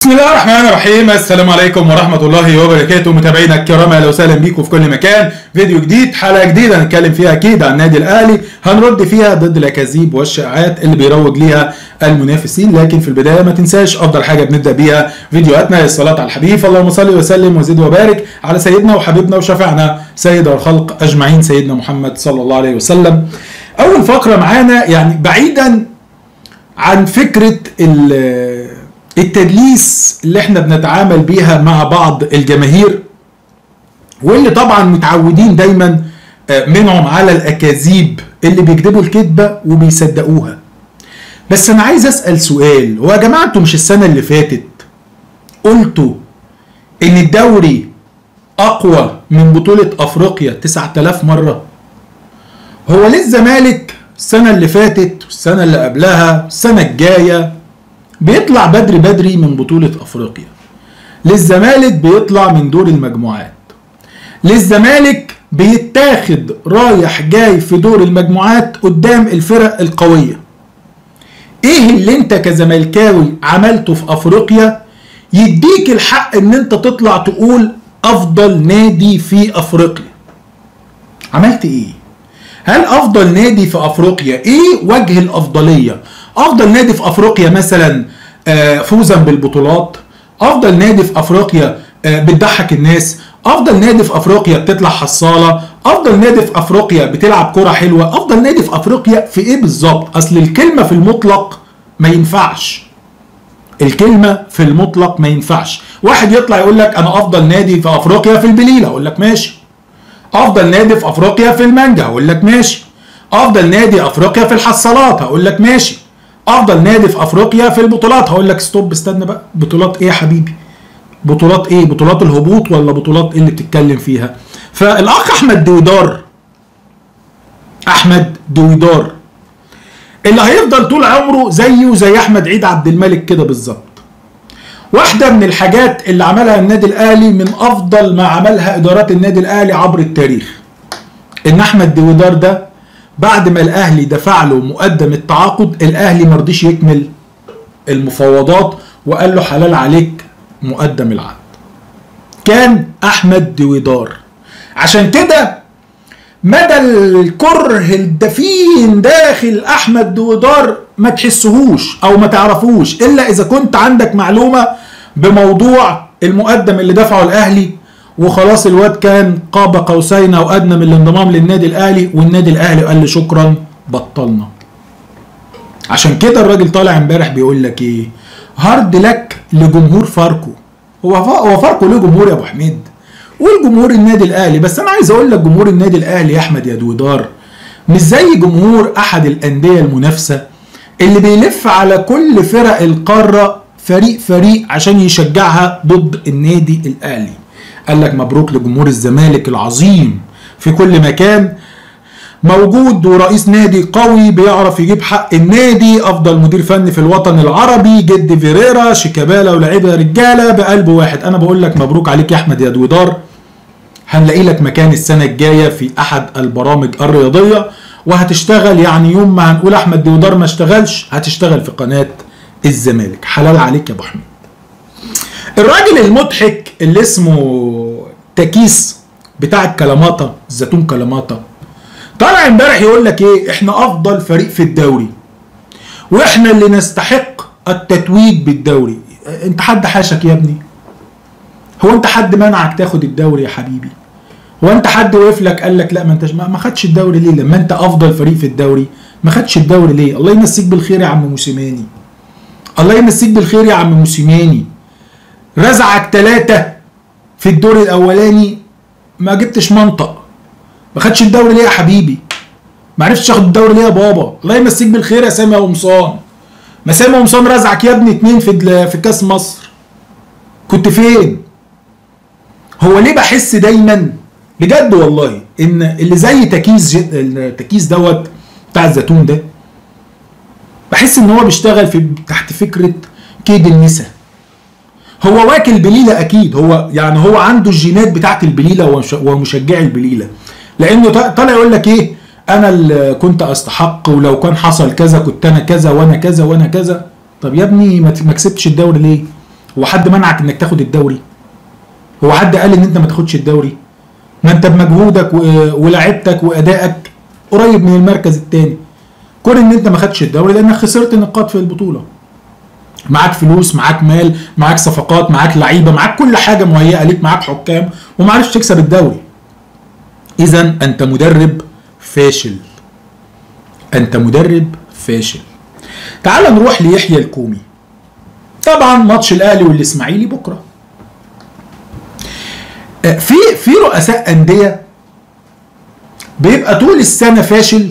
بسم الله الرحمن الرحيم السلام عليكم ورحمة الله وبركاته متابعينا الكرام اهلا وسهلا بيكم في كل مكان فيديو جديد حلقة جديدة هنتكلم فيها اكيد عن النادي الاهلي هنرد فيها ضد الاكاذيب والشائعات اللي بيروج ليها المنافسين لكن في البداية ما تنساش افضل حاجة بنبدأ بيها فيديوهاتنا هي الصلاة على الحبيب اللهم صل وسلم وزد وبارك على سيدنا وحبيبنا وشفيعنا سيد الخلق اجمعين سيدنا محمد صلى الله عليه وسلم اول فقرة معانا يعني بعيدا عن فكرة ال- التدليس اللي احنا بنتعامل بيها مع بعض الجماهير واللي طبعا متعودين دايما آه، منهم على الاكاذيب اللي بيكذبوا الكذبه وبيصدقوها بس انا عايز اسال سؤال هو يا جماعه انتوا مش السنه اللي فاتت قلتوا ان الدوري اقوى من بطوله افريقيا 9000 مره هو ليه الزمالك السنه اللي فاتت والسنه اللي قبلها السنه الجايه بيطلع بدري بدري من بطولة أفريقيا للزمالك بيطلع من دور المجموعات للزمالك بيتاخد رايح جاي في دور المجموعات قدام الفرق القوية ايه اللي انت كزملكاوي عملته في افريقيا يديك الحق ان انت تطلع تقول افضل نادي في افريقيا عملت ايه هل افضل نادي في افريقيا ايه وجه الافضليه افضل نادي في افريقيا مثلا آه، فوزا بالبطولات افضل نادي في افريقيا آه، بتضحك الناس افضل نادي في افريقيا بتطلع حصاله افضل نادي في افريقيا بتلعب كره حلوه افضل نادي في افريقيا في ايه بالظبط اصل الكلمه في المطلق ما ينفعش الكلمه في المطلق ما ينفعش واحد يطلع يقول لك انا افضل نادي في افريقيا في البليله اقول لك ماشي افضل نادي في افريقيا في المانجا هقول لك ماشي افضل نادي افريقيا في الحصالات هقول لك ماشي افضل نادي في افريقيا في البطولات هقول لك ستوب استنى بقى بطولات ايه يا حبيبي بطولات ايه بطولات الهبوط ولا بطولات ايه اللي بتتكلم فيها فالاخ احمد دويدار احمد دويدار اللي هيفضل طول عمره زيه زي احمد عيد عبد الملك كده بالظبط واحدة من الحاجات اللي عملها النادي الأهلي من أفضل ما عملها إدارات النادي الأهلي عبر التاريخ إن أحمد دويدار ده بعد ما الأهلي دفع له مقدم التعاقد الأهلي مرضيش يكمل المفاوضات وقال له حلال عليك مقدم العقد كان أحمد دويدار عشان كده مدى الكره الدفين داخل احمد دويدار ما تحسهوش او ما تعرفوش الا اذا كنت عندك معلومه بموضوع المقدم اللي دفعه الاهلي وخلاص الواد كان قاب قوسين او ادنى من الانضمام للنادي الاهلي والنادي الاهلي قال لي شكرا بطلنا عشان كده الراجل طالع امبارح بيقول لك ايه هارد لك لجمهور فاركو هو فا- هو فاركو له جمهور يا ابو حميد والجمهور النادي الاهلي بس انا عايز اقول لك جمهور النادي الاهلي يا احمد يا دويدار مش زي جمهور احد الانديه المنافسه اللي بيلف على كل فرق القاره فريق فريق عشان يشجعها ضد النادي الاهلي قال لك مبروك لجمهور الزمالك العظيم في كل مكان موجود ورئيس نادي قوي بيعرف يجيب حق النادي افضل مدير فني في الوطن العربي جد فيريرا شيكابالا ولاعيبه رجاله بقلب واحد انا بقول لك مبروك عليك يا احمد يا دويدار هنلاقي لك مكان السنه الجايه في احد البرامج الرياضيه وهتشتغل يعني يوم ما هنقول احمد دويدار ما اشتغلش هتشتغل في قناه الزمالك حلال عليك يا ابو حميد الراجل المضحك اللي اسمه تكيس بتاع الكلاماتا الزيتون كلاماتا طالع امبارح يقول لك ايه احنا افضل فريق في الدوري واحنا اللي نستحق التتويج بالدوري انت حد حاشك يا ابني هو انت حد منعك تاخد الدوري يا حبيبي هو انت حد وقف لك قال لك لا ما انتش ما ما خدش الدوري ليه لما انت افضل فريق في الدوري ما خدش الدوري ليه الله يمسيك بالخير يا عم موسيماني الله يمسيك بالخير يا عم موسيماني رزعك ثلاثة في الدور الاولاني ما جبتش منطق ما خدش الدوري ليه يا حبيبي ما عرفتش تاخد الدوري ليه يا بابا الله يمسيك بالخير يا سامي قمصان ما سامي قمصان رزعك يا ابني اتنين في ال- في كاس مصر كنت فين هو ليه بحس دايما بجد والله ان اللي زي تكيس ج- التكيس دوت بتاع الزيتون ده بحس ان هو بيشتغل في تحت فكره كيد النساء هو واكل بليله اكيد هو يعني هو عنده الجينات بتاعت البليله ومش- ومشجعي البليله لانه ط- طالع يقول لك ايه انا اللي كنت استحق ولو كان حصل كذا كنت انا كذا وانا كذا وانا كذا طب يا ابني ما ت- ما كسبتش الدوري ليه هو حد منعك انك تاخد الدوري هو حد قال ان انت ما تاخدش الدوري ما انت بمجهودك و- ولاعبتك وادائك قريب من المركز الثاني كون ان انت ما خدتش الدوري لانك خسرت نقاط في البطوله معاك فلوس معاك مال معاك صفقات معاك لعيبه معاك كل حاجه مهيئه ليك معاك حكام وما عرفتش تكسب الدوري اذا انت مدرب فاشل انت مدرب فاشل تعال نروح ليحيى الكومي طبعا ماتش الاهلي والاسماعيلي بكره آه، في في رؤساء انديه بيبقى طول السنه فاشل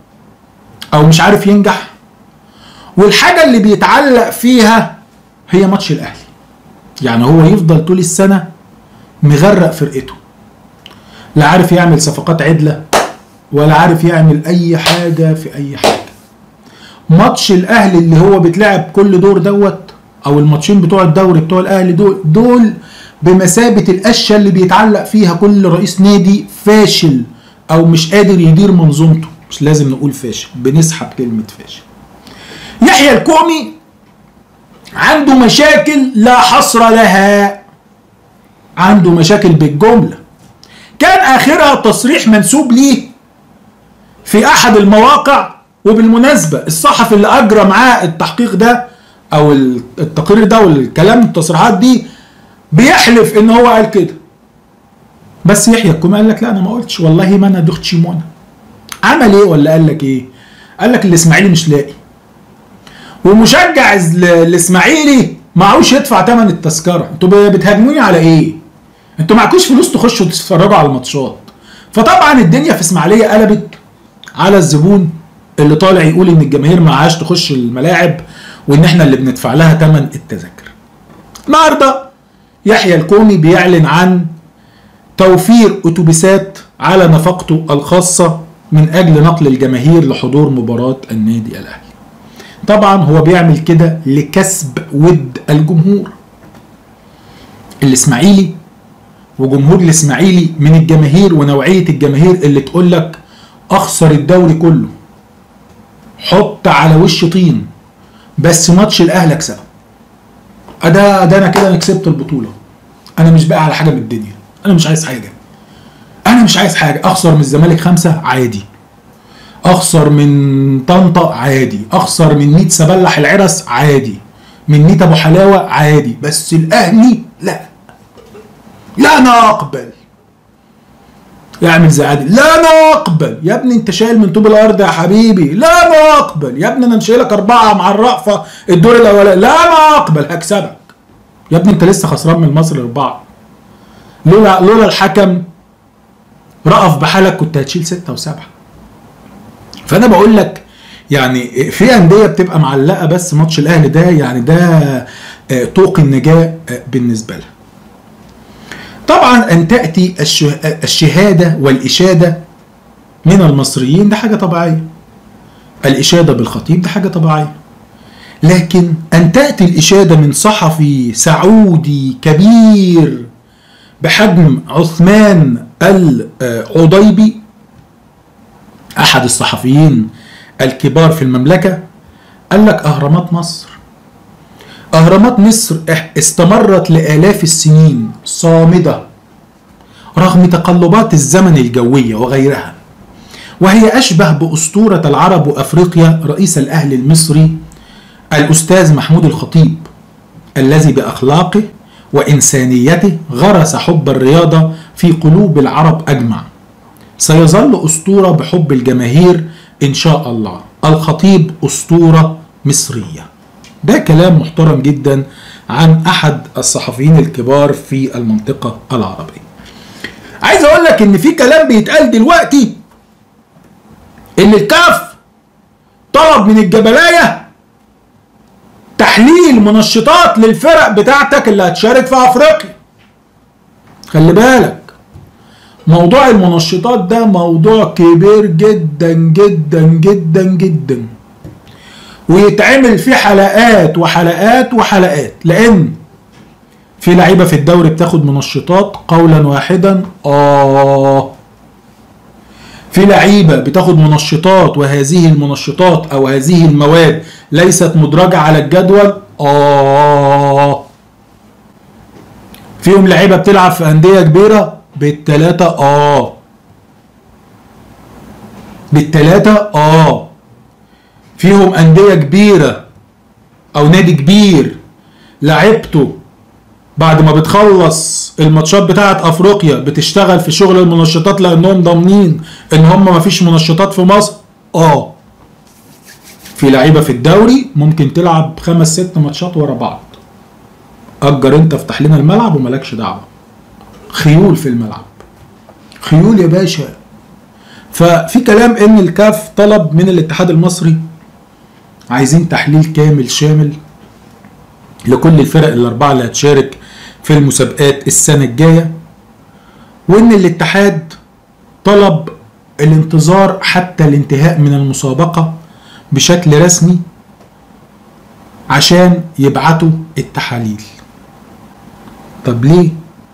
او مش عارف ينجح والحاجه اللي بيتعلق فيها هي ماتش الاهلي يعني هو يفضل طول السنه مغرق فرقته لا عارف يعمل صفقات عدله ولا عارف يعمل اي حاجه في اي حاجه ماتش الاهلي اللي هو بيتلعب كل دور دوت او الماتشين بتوع الدوري بتوع الاهلي دول دول بمثابه القشه اللي بيتعلق فيها كل رئيس نادي فاشل او مش قادر يدير منظومته مش لازم نقول فاشل بنسحب كلمه فاشل يحيى الكومي عنده مشاكل لا حصر لها عنده مشاكل بالجمله كان اخرها تصريح منسوب ليه في احد المواقع وبالمناسبه الصحفي اللي اجرى معاه التحقيق ده او التقرير ده والكلام التصريحات دي بيحلف ان هو قال كده بس يحيى الكومي قال لك لا انا ما قلتش والله ما انا دخت شيمونه عمل ايه ولا قال لك ايه قال لك الاسماعيلي مش لاقي ومشجع ال- الاسماعيلي معهوش يدفع ثمن التذكره انتوا ب- بتهاجموني على ايه انتوا معكوش فلوس تخشوا تتفرجوا على الماتشات فطبعا الدنيا في اسماعيليه قلبت على الزبون اللي طالع يقول ان الجماهير معهاش تخش الملاعب وان احنا اللي بندفع لها ثمن التذاكر النهارده يحيى الكومي بيعلن عن توفير اتوبيسات على نفقته الخاصه من اجل نقل الجماهير لحضور مباراه النادي الاهلي طبعا هو بيعمل كده لكسب ود الجمهور الاسماعيلي وجمهور الاسماعيلي من الجماهير ونوعيه الجماهير اللي تقول لك اخسر الدوري كله حط على وش طين بس ماتش الاهلي اكسبه ده ده انا كده انا كسبت البطوله انا مش بقى على حاجه من الدنيا انا مش عايز حاجه انا مش عايز حاجه اخسر من الزمالك خمسه عادي اخسر من طنطا عادي اخسر من ميت سبلح العرس عادي من ميت ابو حلاوه عادي بس الاهلي لا لا نقبل يعمل زي عادل لا نقبل يا ابني انت شايل من طوب الارض يا حبيبي لا نقبل يا ابني انا مشايلك اربعه مع الرأفه الدور الاولاني لا نقبل هكسبك يا ابني انت لسه خسران من مصر اربعه لولا لولا الحكم رأف بحالك كنت هتشيل سته وسبعه فانا بقول لك يعني في انديه بتبقى معلقه بس ماتش الاهلي ده يعني ده آه، طوق النجاه آه، بالنسبه لها طبعا ان تاتي الشه- الشهاده والاشاده من المصريين ده حاجه طبيعيه الاشاده بالخطيب ده حاجه طبيعيه لكن ان تاتي الاشاده من صحفي سعودي كبير بحجم عثمان العضيبي احد الصحفيين الكبار في المملكه قال لك اهرامات مصر اهرامات مصر اح- استمرت لالاف السنين صامده رغم تقلبات الزمن الجويه وغيرها وهي اشبه باسطوره العرب وافريقيا رئيس الاهلي المصري الاستاذ محمود الخطيب الذي باخلاقه وانسانيته غرس حب الرياضه في قلوب العرب اجمع سيظل اسطوره بحب الجماهير ان شاء الله الخطيب اسطوره مصريه ده كلام محترم جدا عن احد الصحفيين الكبار في المنطقه العربيه عايز اقول لك ان في كلام بيتقال دلوقتي ان الكاف طلب من الجبلايه تحليل منشطات للفرق بتاعتك اللي هتشارك في افريقيا خلي بالك موضوع المنشطات ده موضوع كبير جدا جدا جدا جدا ويتعمل فيه حلقات وحلقات وحلقات لان في لعيبه في الدوري بتاخد منشطات قولا واحدا اه في لعيبه بتاخد منشطات وهذه المنشطات او هذه المواد ليست مدرجه على الجدول اه فيهم لعيبه بتلعب في انديه كبيره بالتلاته اه بالتلاته اه فيهم انديه كبيره او نادي كبير لعبته بعد ما بتخلص الماتشات بتاعه افريقيا بتشتغل في شغل المنشطات لانهم ضامنين ان هم ما فيش منشطات في مصر اه في لعيبه في الدوري ممكن تلعب خمس ست ماتشات ورا بعض اجر انت افتح لنا الملعب وملكش دعوه خيول في الملعب خيول يا باشا ففي كلام ان الكاف طلب من الاتحاد المصري عايزين تحليل كامل شامل لكل الفرق الاربعه اللي هتشارك في المسابقات السنه الجايه وان الاتحاد طلب الانتظار حتى الانتهاء من المسابقه بشكل رسمي عشان يبعتوا التحاليل طب ليه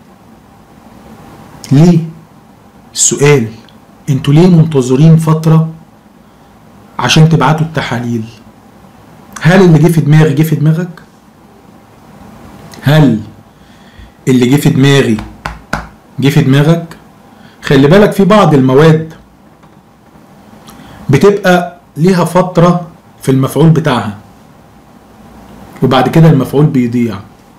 ليه السؤال انتوا ليه منتظرين فتره عشان تبعتوا التحاليل هل اللي جه في دماغي جه في دماغك هل اللي جه في دماغي جه في دماغك خلي بالك في بعض المواد بتبقى ليها فترة في المفعول بتاعها وبعد كده المفعول بيضيع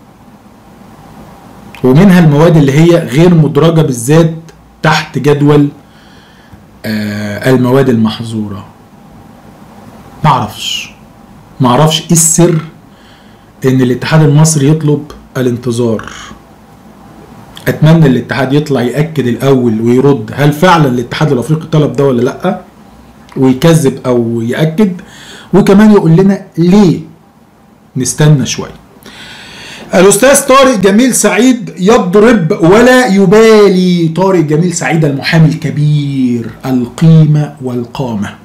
ومنها المواد اللي هي غير مدرجة بالذات تحت جدول آه المواد المحظورة معرفش معرفش ايه السر ان الاتحاد المصري يطلب الانتظار اتمنى الاتحاد يطلع ياكد الاول ويرد هل فعلا الاتحاد الافريقي طلب ده ولا لا ويكذب او ياكد وكمان يقول لنا ليه نستنى شويه الاستاذ طارق جميل سعيد يضرب ولا يبالي طارق جميل سعيد المحامي الكبير القيمه والقامه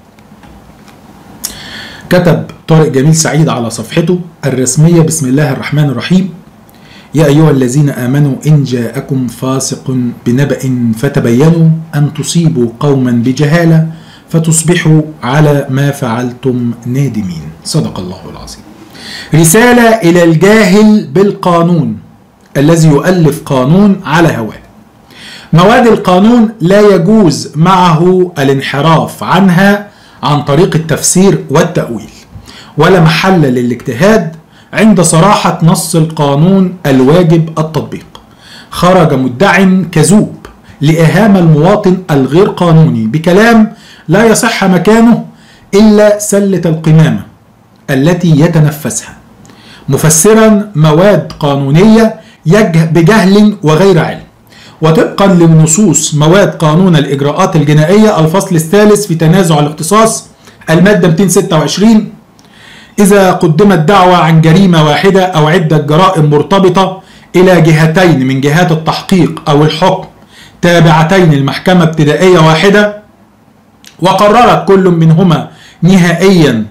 كتب طارق جميل سعيد على صفحته الرسميه بسم الله الرحمن الرحيم يا أيها الذين آمنوا إن جاءكم فاسق بنبأ فتبينوا أن تصيبوا قوما بجهالة فتصبحوا على ما فعلتم نادمين صدق الله العظيم رسالة إلى الجاهل بالقانون الذي يؤلف قانون على هواه مواد القانون لا يجوز معه الانحراف عنها عن طريق التفسير والتأويل ولا محل للاجتهاد عند صراحة نص القانون الواجب التطبيق خرج مدع كذوب لإهام المواطن الغير قانوني بكلام لا يصح مكانه إلا سلة القمامة التي يتنفسها مفسرا مواد قانونية بجهل وغير علم وطبقا لنصوص مواد قانون الإجراءات الجنائية الفصل الثالث في تنازع الاختصاص المادة 226 إذا قدمت دعوة عن جريمة واحدة أو عدة جرائم مرتبطة إلى جهتين من جهات التحقيق أو الحكم تابعتين المحكمة ابتدائية واحدة وقررت كل منهما نهائيا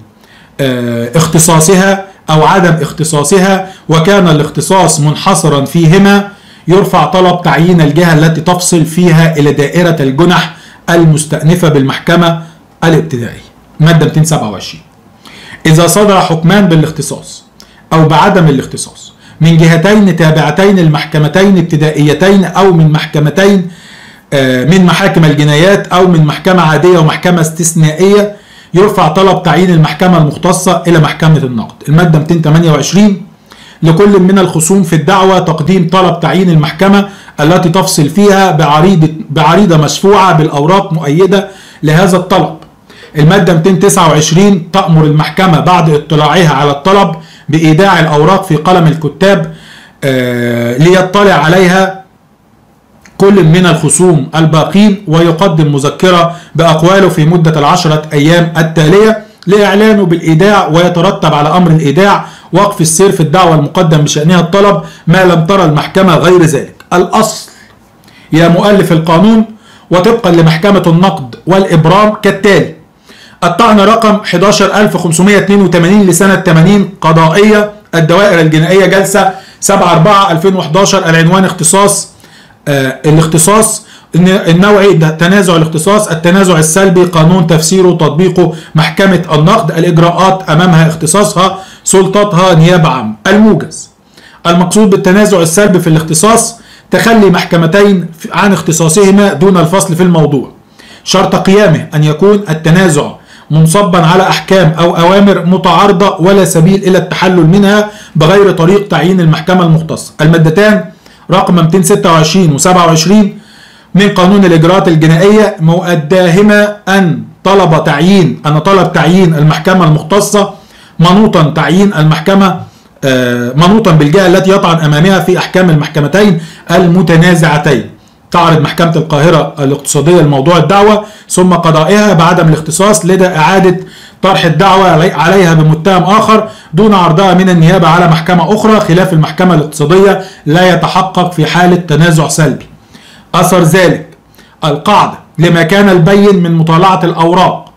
اختصاصها أو عدم اختصاصها وكان الاختصاص منحصرا فيهما يرفع طلب تعيين الجهة التي تفصل فيها إلى دائرة الجنح المستأنفة بالمحكمة الابتدائية مادة 227 إذا صدر حكمان بالاختصاص أو بعدم الاختصاص من جهتين تابعتين المحكمتين ابتدائيتين أو من محكمتين من محاكم الجنايات أو من محكمة عادية ومحكمة استثنائية يرفع طلب تعيين المحكمة المختصة إلى محكمة النقد المادة 228 لكل من الخصوم في الدعوة تقديم طلب تعيين المحكمة التي تفصل فيها بعريضة, بعريضة مشفوعة بالأوراق مؤيدة لهذا الطلب المادة 229 تأمر المحكمة بعد اطلاعها على الطلب بإيداع الأوراق في قلم الكتاب آه ليطلع عليها كل من الخصوم الباقين ويقدم مذكرة بأقواله في مدة العشرة أيام التالية لإعلانه بالإيداع ويترتب على أمر الإيداع وقف السير في الدعوة المقدم بشأنها الطلب ما لم ترى المحكمة غير ذلك الأصل يا مؤلف القانون وطبقا لمحكمة النقد والإبرام كالتالي الطعن رقم 11582 لسنة 80 قضائية الدوائر الجنائية جلسة 7 4 2011 العنوان اختصاص آه الاختصاص النوعي تنازع الاختصاص التنازع السلبي قانون تفسيره تطبيقه محكمة النقد الإجراءات أمامها اختصاصها سلطتها نيابة عامة الموجز المقصود بالتنازع السلبي في الاختصاص تخلي محكمتين عن اختصاصهما دون الفصل في الموضوع شرط قيامه أن يكون التنازع منصبا على أحكام أو أوامر متعارضة ولا سبيل إلى التحلل منها بغير طريق تعيين المحكمة المختصة المادتان رقم 226 و 27 من قانون الإجراءات الجنائية مؤداهما أن طلب تعيين أن طلب تعيين المحكمة المختصة منوطا تعيين المحكمة منوطا بالجهة التي يطعن أمامها في أحكام المحكمتين المتنازعتين تعرض محكمة القاهرة الاقتصادية لموضوع الدعوة ثم قضائها بعدم الاختصاص لدى إعادة طرح الدعوة عليها بمتهم آخر دون عرضها من النيابة على محكمة أخرى خلاف المحكمة الاقتصادية لا يتحقق في حالة تنازع سلبي أثر ذلك القاعدة لما كان البين من مطالعة الأوراق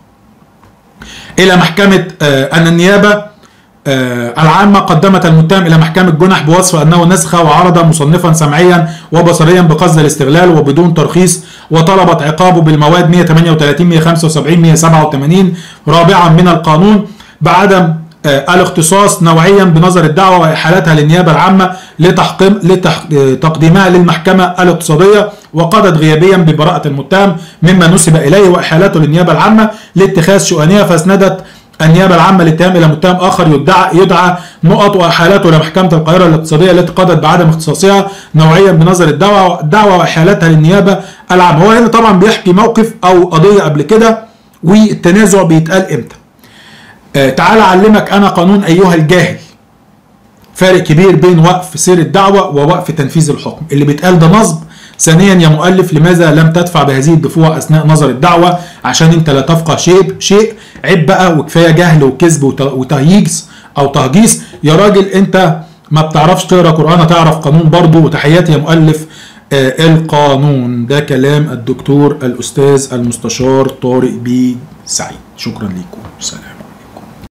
إلى محكمة أن النيابة العامة قدمت المتهم إلى محكمة جنح بوصف أنه نسخ وعرض مصنفا سمعيا وبصريا بقصد الاستغلال وبدون ترخيص وطلبت عقابه بالمواد 138 175 187 رابعا من القانون بعدم الاختصاص نوعيا بنظر الدعوة وإحالتها للنيابة العامة لتحقيم لتقديمها للمحكمة الاقتصادية وقضت غيابيا ببراءة المتهم مما نسب إليه وإحالته للنيابة العامة لاتخاذ شؤونها فاسندت النيابه العامه الاتهام الى متهم اخر يدعى يدعى نقط واحالته لمحكمه القاهره الاقتصاديه التي قضت بعدم اختصاصها نوعيا بنظر الدعوه الدعوه واحالتها للنيابه العامه هو هنا طبعا بيحكي موقف او قضيه قبل كده والتنازع بيتقال امتى آه تعال اعلمك انا قانون ايها الجاهل فارق كبير بين وقف سير الدعوه ووقف تنفيذ الحكم اللي بيتقال ده نصب ثانيا يا مؤلف لماذا لم تدفع بهذه الدفوع اثناء نظر الدعوه عشان انت لا تفقه شيء شيء عيب بقى وكفايه جهل وكذب وتهييجس او تهجيس يا راجل انت ما بتعرفش تقرا قران هتعرف قانون برضه وتحياتي يا مؤلف آه القانون ده كلام الدكتور الاستاذ المستشار طارق بي سعيد شكرا لكم سلام